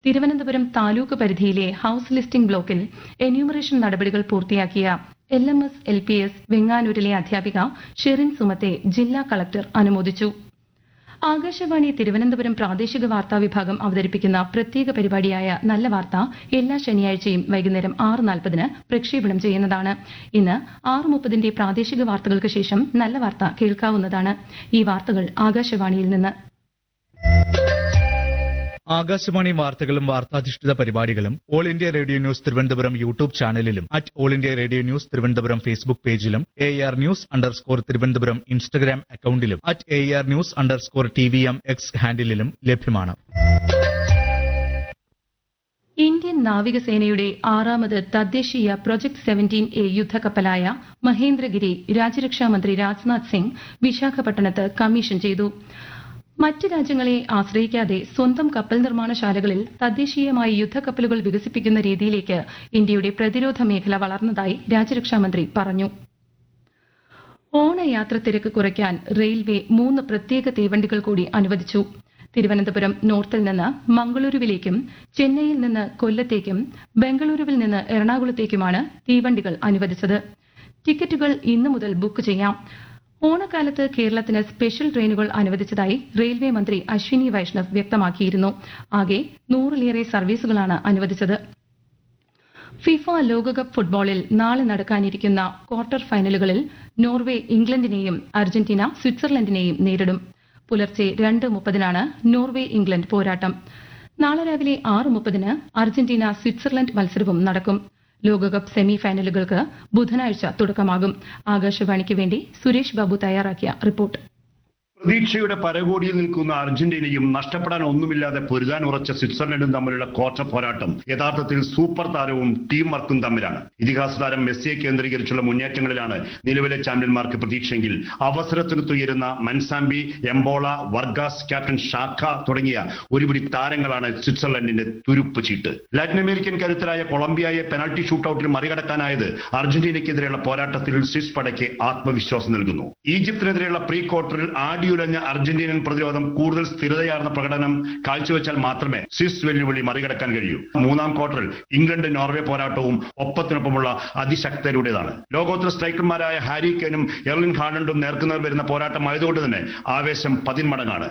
തിരുവനന്തപുരം താലൂക്ക് പരിധിയിലെ house listing ബ്ലോക്കിൽ enumeration നടപടികൾ പൂർത്തിയാക്കിയ L M S L P S വെങ്ങാനൂരിലെ അധ്യാപിക ഷെറിൻ സുമത്തെ ജില്ലാ കളക്ടർ അനുമോദിച്ചു ആകാശവാണി തിരുവനന്തപുരം പ്രാദേശിക വാർത്താ വിഭാഗം അവതരിപ്പിക്കുന്ന പ്രത്യേക പരിപാടിയായ നല്ല വാർത്ത എല്ലാ ശനിയാഴ്ചയും വൈകുന്നേരം ആറ് നാൽപ്പതിന് പ്രക്ഷേപണം ചെയ്യുന്നതാണ് ഇന്ന് ആറ് മുപ്പതിന്റെ പ്രാദേശിക വാർത്തകൾക്ക് ശേഷം നല്ല വാർത്ത കേൾക്കാവുന്നതാണ് ഈ വാർത്തകൾ ആകാശവാണിയിൽ നിന്ന് ആകാശവാണി വാർത്തകളും വാർത്താധിഷ്ഠിത പരിപാടികളും All India Radio news Thiruvananthapuram YouTube ചാനലിലും at All India Radio news Thiruvananthapuram Facebook പേജിലും A R news underscore Thiruvananthapuram Instagram അക്കൌണ്ടിലും at A R news underscore T V M X ഹാൻഡിലും ലഭ്യമാണ് ഇന്ത്യൻ നാവികസേനയുടെ ആറാമത് തദ്ദേശീയ പ്രൊജക്ട് സെവന്റീൻ എ യുദ്ധക്കപ്പലായ മഹേന്ദ്രഗിരി രാജ്യരക്ഷാമന്ത്രി രാജ്നാഥ് സിംഗ് വിശാഖപട്ടണത്ത് കമ്മീഷൻ ചെയ്തു മറ്റ് രാജ്യങ്ങളെ ആശ്രയിക്കാതെ സ്വന്തം കപ്പൽ നിർമ്മാണശാലകളിൽ തദ്ദേശീയമായി യുദ്ധക്കപ്പലുകൾ വികസിപ്പിക്കുന്ന രീതിയിലേക്ക് ഇന്ത്യയുടെ പ്രതിരോധ മേഖല വളർന്നതായി രാജ്യരക്ഷാമന്ത്രി പറഞ്ഞു ഓണയാത്ര തിരക്ക് കുറയ്ക്കാൻ റെയിൽവേ മൂന്ന് പ്രത്യേക തീവണ്ടികൾ കൂടി അനുവദിച്ചു തിരുവനന്തപുരം നോർത്തിൽ നിന്ന് മംഗളൂരുവിലേക്കും ചെന്നൈയിൽ നിന്ന് കൊല്ലത്തേക്കും ബംഗളൂരുവിൽ നിന്ന് എറണാകുളത്തേക്കുമാണ് തീവണ്ടികൾ അനുവദിച്ചത് ടിക്കറ്റുകൾ ഇന്നു മുതൽ ബുക്ക് ചെയ്യാം ഓണക്കാലത്ത് കേരളത്തിന് സ്പെഷ്യൽ ട്രെയിനുകൾ അനുവദിച്ചതായി റെയിൽവേ മന്ത്രി അശ്വിനി വൈഷ്ണവ് വ്യക്തമാക്കിയിരുന്നു ആകെ നൂറിലേറെ സർവീസുകളാണ് അനുവദിച്ചത് ഫിഫ ലോകകപ്പ് ഫുട്ബോളിൽ നാളെ നടക്കാനിരിക്കുന്ന ക്വാർട്ടർ ഫൈനലുകളിൽ നോർവേ ഇംഗ്ലണ്ടിനെയും അർജന്റീന സ്വിറ്റ്സർലൻഡിനെയും നേരിടും പുലർച്ചെ രണ്ട് മുപ്പതിനാണ് നോർവേ ഇംഗ്ലണ്ട് പോരാട്ടം നാളെ രാവിലെ ആറ് മുപ്പതിന് അർജന്റീന സ്വിറ്റ്സർലൻഡ് മത്സരവും നടക്കും ലോകകപ്പ് സെമി ഫൈനലുകൾക്ക് ബുധനാഴ്ച തുടക്കമാകും ആകാശവാണിക്ക് വേണ്ടി സുരേഷ് ബാബു തയ്യാറാക്കിയ റിപ്പോർട്ട് പ്രതീക്ഷയുടെ പരകോടിയിൽ നിൽക്കുന്ന അർജന്റീനയും നഷ്ടപ്പെടാൻ ഒന്നുമില്ലാതെ പൊരുതാൻ ഉറച്ച സ്വിറ്റ്സർലൻഡും തമ്മിലുള്ള ക്വാർട്ടർ പോരാട്ടം യഥാർത്ഥത്തിൽ സൂപ്പർ താരവും ടീം വർക്കും തമ്മിലാണ് ഇതിഹാസ താരം മെസ്സിയെ കേന്ദ്രീകരിച്ചുള്ള മുന്നേറ്റങ്ങളിലാണ് നിലവിലെ ചാമ്പ്യന്മാർക്ക് പ്രതീക്ഷയെങ്കിൽ അവസരത്തിനൊത്തുയരുന്ന മൻസാമ്പി എംബോള വർഗാസ് ക്യാപ്റ്റൻ ഷാഖ തുടങ്ങിയ ഒരുപിടി താരങ്ങളാണ് സ്വിറ്റ്സർലൻഡിന്റെ തുരുപ്പ് ചീട്ട് ലാറ്റിൻ അമേരിക്കൻ കരുത്തരായ കൊളംബിയയെ പെനൽറ്റി ഷൂട്ടൌട്ടിൽ മറികടക്കാനായത് അർജന്റീനയ്ക്കെതിരെയുള്ള പോരാട്ടത്തിൽ സ്വിസ് പടയ്ക്ക് ആത്മവിശ്വാസം നൽകുന്നു ഈജിപ്തിനെതിരെയുള്ള പ്രീ ക്വാർട്ടറിൽ ആടിയുലഞ്ഞ അർജന്റീനൻ പ്രതിരോധം കൂടുതൽ സ്ഥിരതയാർന്ന പ്രകടനം കാഴ്ചവെച്ചാൽ മാത്രമേ സ്വിസ് വെല്ലുവിളി മറികടക്കാൻ കഴിയൂ മൂന്നാം ക്വാർട്ടറിൽ ഇംഗ്ലണ്ട് നോർവേ പോരാട്ടവും ഒപ്പത്തിനൊപ്പമുള്ള അതിശക്തരുടേതാണ് ലോകോത്തര സ്ട്രൈക്കർമാരായ ഹാരി കെനും എർലിൻ ഹാലണ്ടും നേർക്കുനേർ വരുന്ന പോരാട്ടമായതുകൊണ്ട് തന്നെ ആവേശം പതിന്മടങ്ങാണ്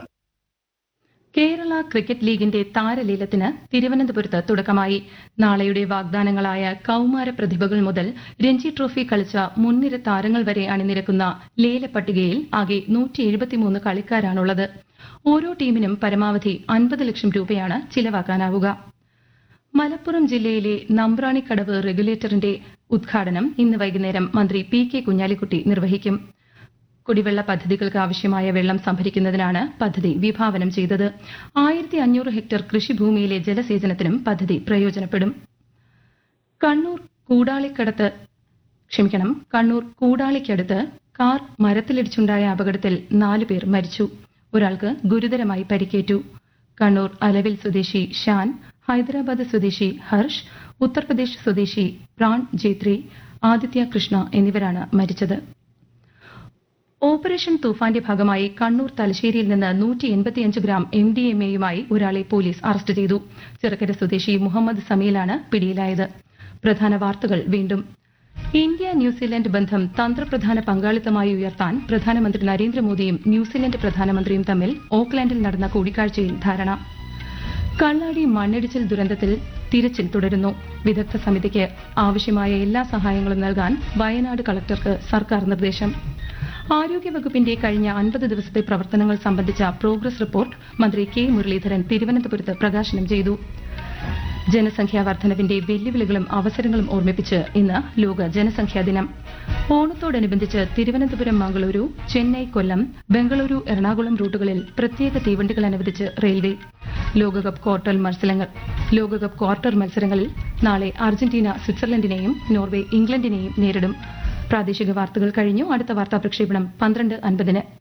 കേരള ക്രിക്കറ്റ് ലീഗിന്റെ താരലേലത്തിന് തിരുവനന്തപുരത്ത് തുടക്കമായി നാളെയുടെ വാഗ്ദാനങ്ങളായ കൌമാര പ്രതിഭകൾ മുതൽ രഞ്ജി ട്രോഫി കളിച്ച മുൻനിര താരങ്ങൾ വരെ അണിനിരക്കുന്ന ലേലപ്പട്ടികയിൽ ആകെ നൂറ്റി എഴുപത്തിമൂന്ന് കളിക്കാരാണുള്ളത് ഓരോ ടീമിനും പരമാവധി അൻപത് ലക്ഷം രൂപയാണ് ചിലവാക്കാനാവുക മലപ്പുറം ജില്ലയിലെ നമ്പ്രാണിക്കടവ് റെഗുലേറ്ററിന്റെ ഉദ്ഘാടനം ഇന്ന് വൈകുന്നേരം മന്ത്രി പി കെ കുഞ്ഞാലിക്കുട്ടി നിർവഹിക്കും കുടിവെള്ള പദ്ധതികൾക്ക് ആവശ്യമായ വെള്ളം സംഭരിക്കുന്നതിനാണ് പദ്ധതി വിഭാവനം ചെയ്തത് ആയിരത്തി അഞ്ഞൂറ് ഹെക്ടർ കൃഷിഭൂമിയിലെ ജലസേചനത്തിനും പദ്ധതി പ്രയോജനപ്പെടും കണ്ണൂർ കൂടാളിക്കടത്ത് ക്ഷമിക്കണം കണ്ണൂർ കൂടാളിക്കടുത്ത് കാർ മരത്തിലിടിച്ചുണ്ടായ അപകടത്തിൽ നാല് പേർ മരിച്ചു ഒരാൾക്ക് ഗുരുതരമായി പരിക്കേറ്റു കണ്ണൂർ അലവിൽ സ്വദേശി ഷാൻ ഹൈദരാബാദ് സ്വദേശി ഹർഷ് ഉത്തർപ്രദേശ് സ്വദേശി പ്രാൺ ജേത്രി ആദിത്യ കൃഷ്ണ എന്നിവരാണ് മരിച്ചത് ഓപ്പറേഷൻ തൂഫാന്റെ ഭാഗമായി കണ്ണൂർ തലശ്ശേരിയിൽ നിന്ന് നൂറ്റി എൺപത്തിയഞ്ച് ഗ്രാം എം ഡി എം എയുമായി ഒരാളെ പോലീസ് അറസ്റ്റ് ചെയ്തു ചിറക്കര സ്വദേശി മുഹമ്മദ് സമീലാണ് പിടിയിലായത് പ്രധാന വാർത്തകൾ വീണ്ടും ഇന്ത്യ ന്യൂസിലൻഡ് ബന്ധം തന്ത്രപ്രധാന പങ്കാളിത്തമായി ഉയർത്താൻ പ്രധാനമന്ത്രി നരേന്ദ്രമോദിയും ന്യൂസിലൻഡ് പ്രധാനമന്ത്രിയും തമ്മിൽ ഓക്ലാൻഡിൽ നടന്ന കൂടിക്കാഴ്ചയിൽ ധാരണ കള്ളാടി മണ്ണിടിച്ചിൽ ദുരന്തത്തിൽ തിരച്ചിൽ തുടരുന്നു വിദഗ്ധ സമിതിക്ക് ആവശ്യമായ എല്ലാ സഹായങ്ങളും നൽകാൻ വയനാട് കളക്ടർക്ക് സർക്കാർ നിർദ്ദേശം ആരോഗ്യവകുപ്പിന്റെ കഴിഞ്ഞ അൻപത് ദിവസത്തെ പ്രവർത്തനങ്ങൾ സംബന്ധിച്ച പ്രോഗ്രസ് റിപ്പോർട്ട് മന്ത്രി കെ മുരളീധരൻ തിരുവനന്തപുരത്ത് പ്രകാശനം ചെയ്തു ജനസംഖ്യാ വർധനവിന്റെ വെല്ലുവിളികളും അവസരങ്ങളും ഓർമ്മിപ്പിച്ച് ഇന്ന് ലോക ജനസംഖ്യാ ദിനം ഓണത്തോടനുബന്ധിച്ച് തിരുവനന്തപുരം മംഗളൂരു ചെന്നൈ കൊല്ലം ബംഗളൂരു എറണാകുളം റൂട്ടുകളിൽ പ്രത്യേക തീവണ്ടികൾ അനുവദിച്ച് റെയിൽവേ ലോകകപ്പ് ക്വാർട്ടർ മത്സരങ്ങൾ ലോകകപ്പ് ക്വാർട്ടർ മത്സരങ്ങളിൽ നാളെ അർജന്റീന സ്വിറ്റ്സർലൻഡിനെയും നോർവേ ഇംഗ്ലണ്ടിനെയും നേരിടും പ്രാദേശിക വാർത്തകൾ കഴിഞ്ഞു അടുത്ത വാർത്താ പ്രക്ഷേപണം പന്ത്രണ്ട് അൻപതിന്